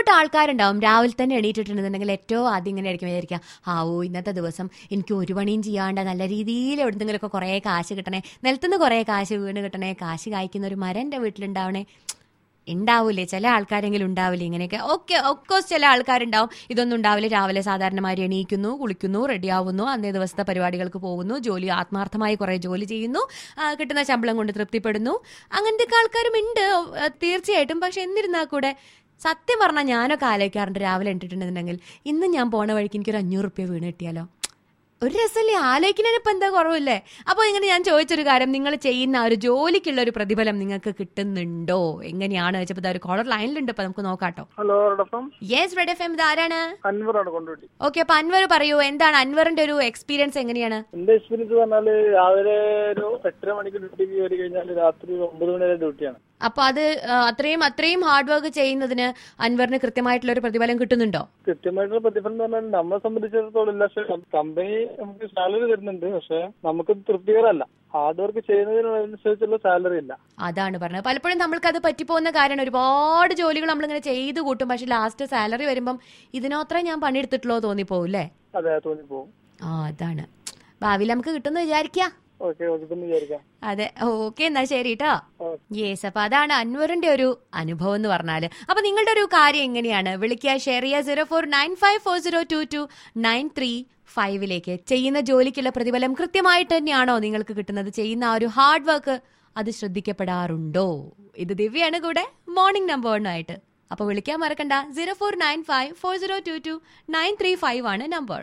കൂട്ടം ആൾക്കാരുണ്ടാവും രാവിലെ തന്നെ എണീറ്റിട്ടുണ്ടെന്നുണ്ടെങ്കിൽ ഏറ്റവും ആദ്യം ഇങ്ങനെ ആയിരിക്കും വിചാരിക്കുക ആ ഓ ഇന്നത്തെ ദിവസം എനിക്ക് ഒരു പണിയും ചെയ്യാണ്ട് നല്ല രീതിയിൽ എവിടെന്നെങ്കിലുമൊക്കെ കുറേ കാശ് കിട്ടണേ നിലത്തുനിന്ന് കുറേ കാശ് വീണ് കിട്ടണേ കാശ് കായ്ക്കുന്ന ഒരു മരം എൻ്റെ വീട്ടിലുണ്ടാവണേ ഉണ്ടാവൂലേ ചില ആൾക്കാരെങ്കിലും ഉണ്ടാവില്ലേ ഇങ്ങനെയൊക്കെ ഓക്കെ ഒക്കോസ് ചില ആൾക്കാരുണ്ടാവും ഇതൊന്നും ഉണ്ടാവില്ല രാവിലെ സാധാരണമാര് എണീക്കുന്നു കുളിക്കുന്നു റെഡിയാവുന്നു അന്നേ ദിവസത്തെ പരിപാടികൾക്ക് പോകുന്നു ജോലി ആത്മാർത്ഥമായി കുറെ ജോലി ചെയ്യുന്നു ആ, കിട്ടുന്ന ശമ്പളം കൊണ്ട് തൃപ്തിപ്പെടുന്നു അങ്ങനത്തെ ആൾക്കാരും ഉണ്ട് ആ, തീർച്ചയായിട്ടും പക്ഷെ എന്നിരുന്നാൽ കൂടെ സത്യം പറഞ്ഞാൽ ഞാനൊക്കെ ആലോചിക്കാറുണ്ട് രാവിലെ ഇട്ടിട്ടുണ്ടെന്നുണ്ടെങ്കിൽ ഇന്ന് ഞാൻ പോണ വഴിക്ക് എനിക്കൊരു അഞ്ഞൂറ് റുപ്യ വീണ് കിട്ടിയാലോ ഒരു രസമല്ലേ ആലോചിക്കുന്നതിനിപ്പോ എന്താ കുറവില്ലേ അപ്പോൾ ഇങ്ങനെ ഞാൻ ചോദിച്ചൊരു കാര്യം നിങ്ങൾ ചെയ്യുന്ന ആ ഒരു ജോലിക്കുള്ള ഒരു പ്രതിഫലം നിങ്ങൾക്ക് കിട്ടുന്നുണ്ടോ എങ്ങനെയാണ് വെച്ചപ്പോൾ ഒരു കോളർ ലൈനിലുണ്ട് ഇപ്പൊ നമുക്ക് നോക്കാട്ടോ ഹലോ റോഡപ്പം യെസ് റെഡ് എഫ് എം ഇതാരാണ് അൻവറാണ് കൊണ്ടുപോയി ഓക്കെ അപ്പൊ അൻവർ പറയൂ എന്താണ് അൻവറിന്റെ ഒരു എക്സ്പീരിയൻസ് എങ്ങനെയാണ് എന്റെ എക്സ്പീരിയൻസ് പറഞ്ഞാല് രാവിലെ ഒരു എട്ടര മണിക്ക് ഡ്യൂട്ടിക്ക് കയറി കഴിഞ്ഞാൽ രാത്രി ഒരു ഒമ്പത് മണി വരെ ഡ്യൂട്ടിയാണ് അപ്പൊ അത് ആ, അത്രയും അത്രയും ഹാർഡ് വർക്ക് ചെയ്യുന്നതിന് അൻവറിന് കൃത്യമായിട്ടുള്ള ഒരു പ്രതിഫലം കിട്ടുന്നുണ്ടോ കൃത്യമായിട്ടുള്ള പ്രതിഫലം എന്ന് പറഞ്ഞാൽ നമ്മളെ സംബന്ധിച്ചിടത്തോളം ഇല്ല പക്ഷെ കമ്പനി നമുക്ക് സാലറി തരുന്നുണ്ട് പക്ഷെ നമുക്ക് തൃപ്തികരമല്ല ഹാർഡ് വർക്ക് ചെയ്യുന്നതിനനുസരിച്ചുള്ള സാലറി ഇല്ല അതാണ് പറഞ്ഞത് പലപ്പോഴും നമ്മൾക്ക് അത് പറ്റിപ്പോകുന്ന കാര്യമാണ് ഒരുപാട് ജോലികൾ നമ്മളിങ്ങനെ ചെയ്ത് കൂട്ടും പക്ഷെ ലാസ്റ്റ് സാലറി വരുമ്പം ഇതിനോത്ര ഞാൻ പണിയെടുത്തിട്ടുള്ളൂ തോന്നിപ്പോവും അല്ലേ അതെ തോന്നിപ്പോവും ആ അതാണ് ഭാവിയിൽ നമുക്ക് കിട്ടുമെന്ന് വിചാരിക്കാം ഓക്കെ ഓക്കെ ഇപ്പം വിചാരിക്കാം അതെ ഓക്കെ എന്നാ ശരി കേട്ടോ ഓക്കെ. യെസ് അപ്പൊ അതാണ് അൻവറിന്റെ ഒരു അനുഭവം എന്ന് പറഞ്ഞാല് അപ്പൊ നിങ്ങളുടെ ഒരു കാര്യം എങ്ങനെയാണ് വിളിക്കുക ഷെയർ ചെയ്യുക zero four nine five four zero two two nine three ഫൈവിലേക്ക് ചെയ്യുന്ന ജോലിക്കുള്ള പ്രതിഫലം കൃത്യമായിട്ട് തന്നെയാണോ നിങ്ങൾക്ക് കിട്ടുന്നത് ചെയ്യുന്ന ആ ഒരു ഹാർഡ് വർക്ക് അത് ശ്രദ്ധിക്കപ്പെടാറുണ്ടോ ഇത് ദിവ്യാണ് കൂടെ മോർണിംഗ് നമ്പറിനായിട്ട് അപ്പൊ വിളിക്കാൻ മറക്കണ്ട zero four nine five four zero two two nine three five ആണ് നമ്പർ